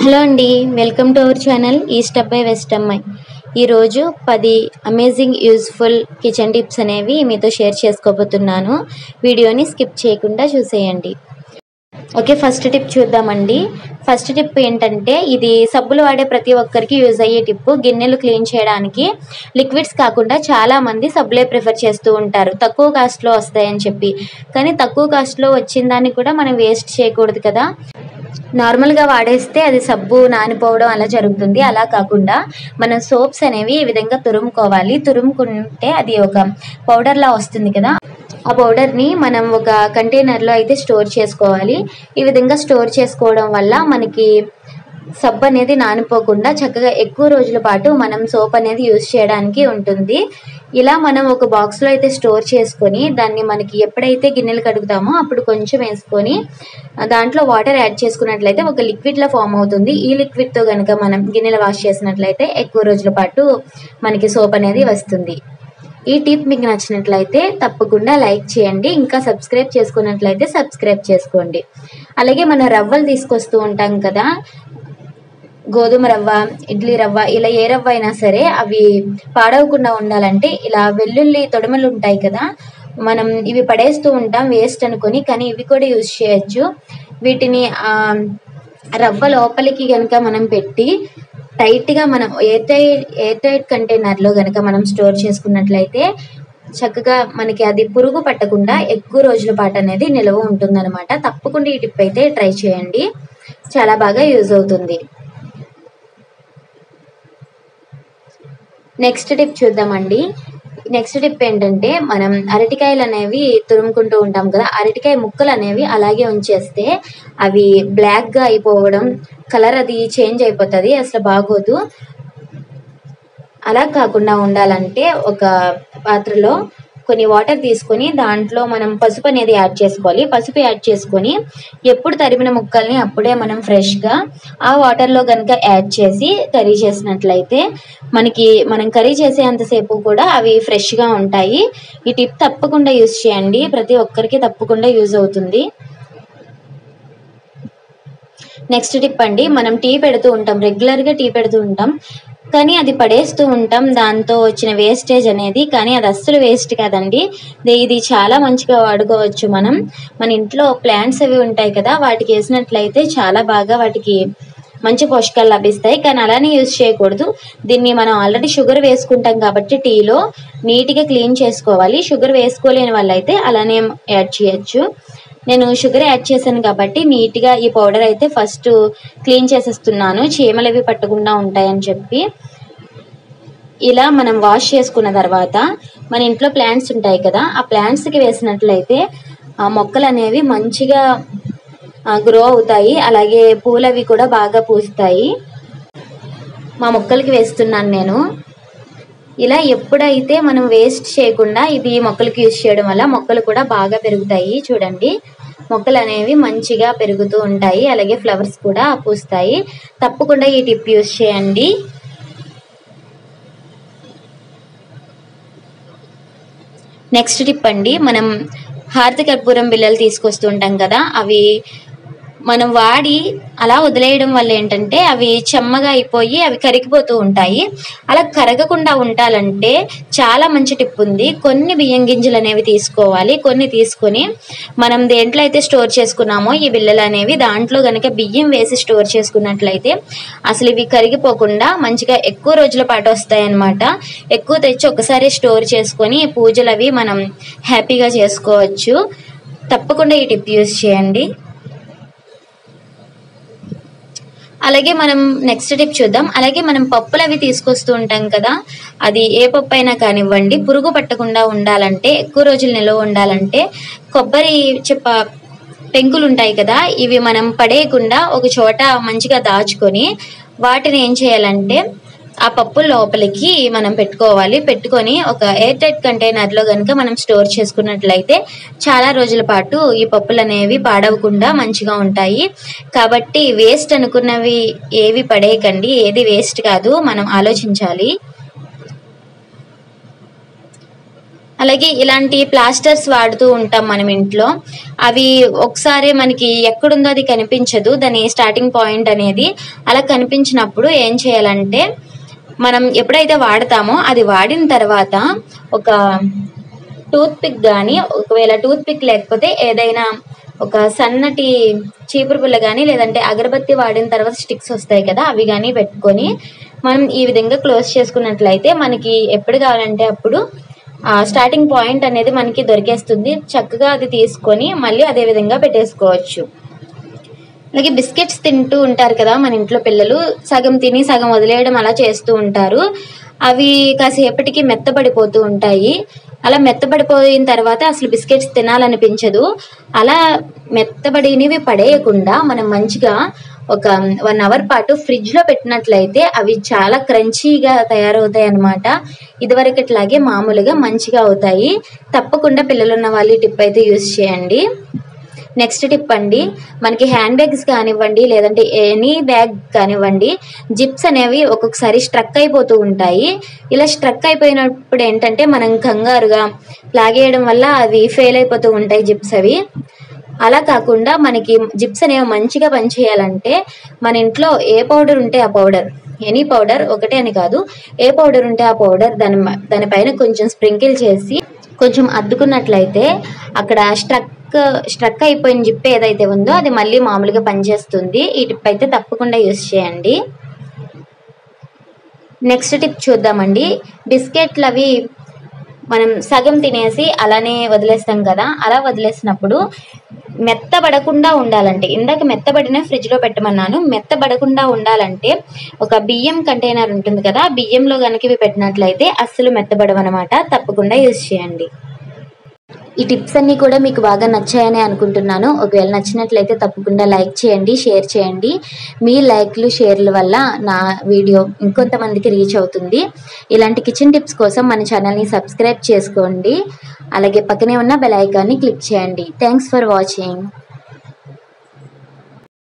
hello అండి welcome to our channel east అబ్బాయి west అమ్మాయి ఈరోజు పది అమేజింగ్ యూస్ఫుల్ కిచెన్ టిప్స్ అనేవి మీతో షేర్ చేసుకోబోతున్నాను వీడియోని స్కిప్ చేయకుండా చూసేయండి ఓకే ఫస్ట్ టిప్ చూద్దామండి ఫస్ట్ టిప్ ఏంటంటే ఇది సబ్బులు వాడే ప్రతి ఒక్కరికి యూజ్ అయ్యే టిప్ గిన్నెలు క్లీన్ చేయడానికి లిక్విడ్స్ కాకుండా చాలా మంది సబ్బులే ప్రిఫర్ చేస్తూ ఉంటారు తక్కువ కాస్ట్లో వస్తాయని చెప్పి కానీ తక్కువ కాస్ట్లో వచ్చిన దాన్ని కూడా మనం వేస్ట్ చేయకూడదు కదా నార్మల్గా వాడేస్తే అది సబ్బు నానిపోవడం అలా జరుగుతుంది అలా కాకుండా మనం సోప్స్ అనేవి ఈ విధంగా తురుముకోవాలి తురుముకుంటే అది ఒక పౌడర్లా వస్తుంది కదా ఆ పౌడర్ని మనం ఒక కంటైనర్లో అయితే స్టోర్ చేసుకోవాలి ఈ విధంగా స్టోర్ చేసుకోవడం వల్ల మనకి సబ్బు అనేది నానిపోకుండా చక్కగా ఎక్కువ రోజుల పాటు మనం సోప్ అనేది యూజ్ చేయడానికి ఉంటుంది ఇలా మనం ఒక బాక్స్లో అయితే స్టోర్ చేసుకొని దాన్ని మనకి ఎప్పుడైతే గిన్నెలు కడుగుతామో అప్పుడు కొంచెం వేసుకొని దాంట్లో వాటర్ యాడ్ చేసుకున్నట్లయితే ఒక లిక్విడ్లో ఫామ్ అవుతుంది ఈ లిక్విడ్తో కనుక మనం గిన్నెలు వాష్ చేసినట్లయితే ఎక్కువ రోజుల పాటు మనకి సోప్ అనేది వస్తుంది ఈ టిప్ మీకు నచ్చినట్లయితే తప్పకుండా లైక్ చేయండి ఇంకా సబ్స్క్రైబ్ చేసుకున్నట్లయితే సబ్స్క్రైబ్ చేసుకోండి అలాగే మనం రవ్వలు తీసుకొస్తూ ఉంటాం కదా గోధుమ రవ్వ ఇడ్లీ రవ్వ ఇలా ఏ రవ్వ అయినా సరే అవి పాడవకుండా ఉండాలంటే ఇలా వెల్లుల్లి తొడమలు ఉంటాయి కదా మనం ఇవి పడేస్తూ ఉంటాం వేస్ట్ అనుకొని కానీ ఇవి కూడా యూజ్ చేయొచ్చు వీటిని రవ్వ లోపలికి కనుక మనం పెట్టి టైట్గా మనం ఎయిర్ టైట్ ఎయిర్ టైట్ కంటైనర్లో కనుక మనం స్టోర్ చేసుకున్నట్లయితే చక్కగా మనకి అది పురుగు పట్టకుండా ఎక్కువ రోజుల పాటు అనేది నిల్వ ఉంటుందన్నమాట తప్పకుండా ఈ టిప్ అయితే ట్రై చేయండి చాలా బాగా యూజ్ అవుతుంది నెక్స్ట్ టిప్ చూద్దామండి నెక్స్ట్ టిప్ ఏంటంటే మనం అరటికాయలు అనేవి తురుముకుంటూ ఉంటాం కదా అరటికాయ ముక్కలు అనేవి అలాగే ఉంచేస్తే అవి బ్లాక్గా అయిపోవడం కలర్ అది చేంజ్ అయిపోతుంది అసలు బాగోదు అలా కాకుండా ఉండాలంటే ఒక పాత్రలో కొన్ని వాటర్ తీసుకొని దాంట్లో మనం పసుపు అనేది యాడ్ చేసుకోవాలి పసుపు యాడ్ చేసుకొని ఎప్పుడు తరిమిన ముక్కల్ని అప్పుడే మనం ఫ్రెష్గా ఆ వాటర్లో కనుక యాడ్ చేసి కర్రీ చేసినట్లయితే మనకి మనం కర్రీ చేసేంతసేపు కూడా అవి ఫ్రెష్గా ఉంటాయి ఈ టిప్ తప్పకుండా యూజ్ చేయండి ప్రతి ఒక్కరికి తప్పకుండా యూజ్ అవుతుంది నెక్స్ట్ టిప్ అండి మనం టీ పెడుతూ ఉంటాం రెగ్యులర్గా టీ పెడుతూ ఉంటాం కానీ అది పడేస్తూ ఉంటాం దాంతో వచ్చిన వేస్టేజ్ అనేది కానీ అది అస్సలు వేస్ట్ కాదండి ఇది చాలా మంచిగా వాడుకోవచ్చు మనం మన ఇంట్లో ప్లాంట్స్ అవి ఉంటాయి కదా వాటికి వేసినట్లయితే చాలా బాగా వాటికి మంచి పోషకాలు లభిస్తాయి కానీ అలానే యూజ్ చేయకూడదు దీన్ని మనం ఆల్రెడీ షుగర్ వేసుకుంటాం కాబట్టి టీలో నీట్గా క్లీన్ చేసుకోవాలి షుగర్ వేసుకోలేని వాళ్ళైతే అలానే యాడ్ చేయొచ్చు నేను షుగర్ యాడ్ చేశాను కాబట్టి నీట్గా ఈ పౌడర్ అయితే ఫస్ట్ క్లీన్ చేసేస్తున్నాను చీమలు అవి పట్టకుండా ఉంటాయని చెప్పి ఇలా మనం వాష్ చేసుకున్న తర్వాత మన ఇంట్లో ప్లాంట్స్ ఉంటాయి కదా ఆ ప్లాంట్స్కి వేసినట్లయితే ఆ మొక్కలు అనేవి మంచిగా గ్రో అవుతాయి అలాగే పూలు అవి కూడా బాగా పూస్తాయి మా మొక్కలకి వేస్తున్నాను నేను ఇలా ఎప్పుడైతే మనం వేస్ట్ చేయకుండా ఇది మొక్కలకి యూజ్ చేయడం వల్ల మొక్కలు కూడా బాగా పెరుగుతాయి చూడండి మొక్కలు అనేవి మంచిగా పెరుగుతూ ఉంటాయి అలాగే ఫ్లవర్స్ కూడా పూస్తాయి తప్పకుండా ఈ టిప్ యూజ్ చేయండి నెక్స్ట్ టిప్ అండి మనం హారతి కర్పూరం బిళ్ళలు తీసుకొస్తుంటాం కదా అవి మనం వాడి అలా వదిలేయడం వల్ల ఏంటంటే అవి చెమ్మగా అయిపోయి అవి కరిగిపోతూ ఉంటాయి అలా కరగకుండా ఉండాలంటే చాలా మంచి టిప్ ఉంది కొన్ని బియ్యం గింజలు అనేవి తీసుకోవాలి కొన్ని తీసుకొని మనం దేంట్లో అయితే స్టోర్ చేసుకున్నామో ఈ బిళ్ళలు అనేవి దాంట్లో కనుక బియ్యం వేసి స్టోర్ చేసుకున్నట్లయితే అసలు ఇవి కరిగిపోకుండా మంచిగా ఎక్కువ రోజుల పాటు వస్తాయి అన్నమాట ఎక్కువ తెచ్చి ఒకసారి స్టోర్ చేసుకొని పూజలు అవి మనం హ్యాపీగా చేసుకోవచ్చు తప్పకుండా ఈ టిప్ యూజ్ చేయండి అలాగే మనం నెక్స్ట్ టిప్ చూద్దాం అలాగే మనం పప్పులు అవి తీసుకొస్తూ ఉంటాం కదా అది ఏ పప్పు అయినా కానివ్వండి పురుగు పట్టకుండా ఉండాలంటే ఎక్కువ రోజులు నిల్వ ఉండాలంటే కొబ్బరి చెప్ప పెంకులు ఉంటాయి కదా ఇవి మనం పడేయకుండా ఒక చోట మంచిగా దాచుకొని వాటిని ఏం చేయాలంటే ఆ పప్పు లోపలికి మనం పెట్టుకోవాలి పెట్టుకొని ఒక ఎయిర్ టైట్ కంటైనర్లో కనుక మనం స్టోర్ చేసుకున్నట్లయితే చాలా రోజుల పాటు ఈ పప్పులు అనేవి పాడవకుండా మంచిగా ఉంటాయి కాబట్టి వేస్ట్ అనుకున్నవి ఏవి పడేయకండి ఏది వేస్ట్ కాదు మనం ఆలోచించాలి అలాగే ఇలాంటి ప్లాస్టర్స్ వాడుతూ ఉంటాం మనం ఇంట్లో అవి ఒకసారి మనకి ఎక్కడుందో అది కనిపించదు దాని స్టార్టింగ్ పాయింట్ అనేది అలా కనిపించినప్పుడు ఏం చేయాలంటే మనం ఎప్పుడైతే వాడతామో అది వాడిన తర్వాత ఒక టూత్ పిక్ కానీ ఒకవేళ టూత్ పిక్ లేకపోతే ఏదైనా ఒక సన్నటి చీపురు పుల్ల కానీ లేదంటే అగరబత్తి వాడిన తర్వాత స్టిక్స్ వస్తాయి కదా అవి కానీ పెట్టుకొని మనం ఈ విధంగా క్లోజ్ చేసుకున్నట్లయితే మనకి ఎప్పుడు కావాలంటే అప్పుడు ఆ స్టార్టింగ్ పాయింట్ అనేది మనకి దొరికేస్తుంది చక్కగా అది తీసుకొని మళ్ళీ అదే విధంగా పెట్టేసుకోవచ్చు అలాగే బిస్కెట్స్ తింటూ ఉంటారు కదా మన ఇంట్లో పిల్లలు సగం తిని సగం వదిలేయడం అలా చేస్తూ ఉంటారు అవి కాసేపటికి మెత్తబడిపోతూ ఉంటాయి అలా మెత్తబడిపోయిన తర్వాత అసలు బిస్కెట్స్ తినాలనిపించదు అలా మెత్తబడినవి పడేయకుండా మనం మంచిగా ఒక వన్ అవర్ పాటు ఫ్రిడ్జ్ లో పెట్టినట్లయితే అవి చాలా క్రంచీగా తయారవుతాయి అన్నమాట ఇదివరకట్లాగే మామూలుగా మంచిగా అవుతాయి తప్పకుండా పిల్లలున్న వాళ్ళు ఈ టిప్ అయితే యూస్ చేయండి నెక్స్ట్ టిప్ అండి మనకి హ్యాండ్ బ్యాగ్స్ కానివ్వండి లేదంటే ఎనీ బ్యాగ్ కానివ్వండి జిప్స్ అనేవి ఒక్కొక్కసారి స్ట్రక్ అయిపోతూ ఉంటాయి ఇలా స్ట్రక్ అయిపోయినప్పుడు ఏంటంటే మనం కంగారుగా లాగేయడం వల్ల అవి ఫెయిల్ అయిపోతూ ఉంటాయి జిప్స్ అవి అలా కాకుండా మనకి జిప్స్ అనేవి మంచిగా పనిచేయాలంటే మన ఇంట్లో ఏ పౌడర్ ఉంటే ఆ పౌడర్ ఎనీ పౌడర్ ఒకటే అని కాదు ఏ పౌడర్ ఉంటే ఆ పౌడర్ దాని దానిపైన కొంచెం స్ప్రింకిల్ చేసి కొంచెం అద్దుకున్నట్లయితే అక్కడ స్ట్రక్ స్ట్రక్ అయిపోయిన జిప్ ఏదైతే ఉందో అది మళ్ళీ మామూలుగా పనిచేస్తుంది ఈ టిప్ అయితే తప్పకుండా యూస్ చేయండి నెక్స్ట్ టిప్ చూద్దామండి బిస్కెట్లు అవి మనం సగం తినేసి అలానే వదిలేస్తాం కదా అలా వదిలేసినప్పుడు మెత్తబడకుండా ఉండాలంటే ఇందాక మెత్తబడిన ఫ్రిడ్జ్లో పెట్టమన్నాను మెత్తబడకుండా ఉండాలంటే ఒక బియ్యం కంటైనర్ ఉంటుంది కదా బియ్యంలో కనుక ఇవి పెట్టినట్లయితే అస్సలు మెత్తబడవన్నమాట తప్పకుండా యూజ్ చేయండి ఈ టిప్స్ అన్నీ కూడా మీకు బాగా నచ్చాయని అనుకుంటున్నాను ఒకవేళ నచ్చినట్లయితే తప్పకుండా లైక్ చేయండి షేర్ చేయండి మీ లైక్లు షేర్ల వల్ల నా వీడియో ఇంకొంతమందికి రీచ్ అవుతుంది ఇలాంటి కిచెన్ టిప్స్ కోసం మన ఛానల్ని సబ్స్క్రైబ్ చేసుకోండి అలాగే పక్కనే ఉన్న బెల్ ఐకాన్ని క్లిక్ చేయండి థ్యాంక్స్ ఫర్ వాచింగ్